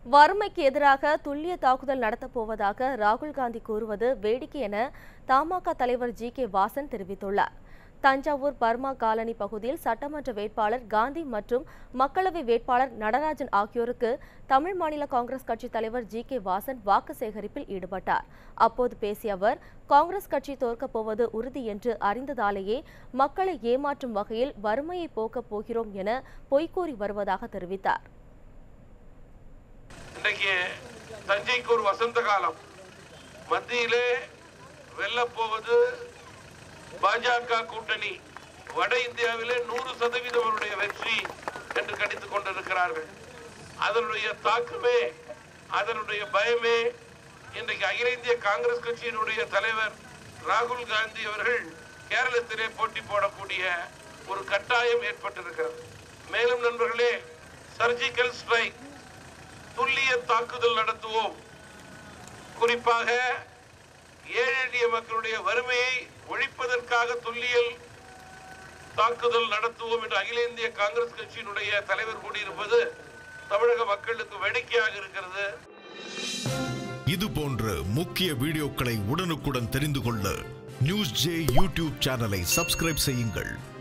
வறுமைக்கு எதிராக துல்லிய தாக்குதல் நடத்தப் போவதாக ராகுல் காந்தி கூறுவது வேடிக்கை என தமாக தலைவர் ஜி கே வாசன் தெரிவித்துள்ளார் தஞ்சாவூர் பர்மா காலனி பகுதியில் சட்டமன்ற வேட்பாளர் காந்தி மற்றும் மக்களவை வேட்பாளர் நடராஜன் ஆகியோருக்கு தமிழ் மாநில காங்கிரஸ் கட்சி தலைவர் ஜி கே வாசன் வாக்கு சேகரிப்பில் ஈடுபட்டார் அப்போது பேசிய அவர் காங்கிரஸ் கட்சி தோற்கப் போவது உறுதி என்று அறிந்ததாலேயே மக்களை ஏமாற்றும் வகையில் வறுமையை போக்கப் போகிறோம் என பொய்கூறி வருவதாக தெரிவித்தார் இன்றைக்கு தஞ்சைக்கு ஒரு வசந்த காலம் மத்தியிலே வெல்லப்போவது பாஜக கூட்டணி வட இந்தியாவிலே நூறு சதவீதம் அவருடைய வெற்றி என்று கணித்துக் கொண்டிருக்கிறார்கள் அதனுடைய தாக்கமே அதனுடைய பயமே இன்றைக்கு அகில இந்திய காங்கிரஸ் கட்சியினுடைய தலைவர் ராகுல் காந்தி அவர்கள் கேரளத்திலே போட்டி போடக்கூடிய ஒரு கட்டாயம் ஏற்பட்டிருக்கிறது மேலும் நண்பர்களே சர்ஜிக்கல் ஸ்ட்ரைக் துல்லிய தாக்குதல் நடத்துவோம் குறிப்பாக ஏழை எளிய மக்களுடைய வறுமையை ஒழிப்பதற்காக துல்லியல் தாக்குதல் நடத்துவோம் என்று அகில இந்திய காங்கிரஸ் கட்சியினுடைய தலைவர் கூறியிருப்பது தமிழக மக்களுக்கு வேடிக்கையாக இருக்கிறது இது போன்ற முக்கிய வீடியோக்களை உடனுக்குடன் தெரிந்து கொள்ள நியூஸ் ஜே யூடியூப் சேனலை சப்ஸ்கிரைப் செய்யுங்கள்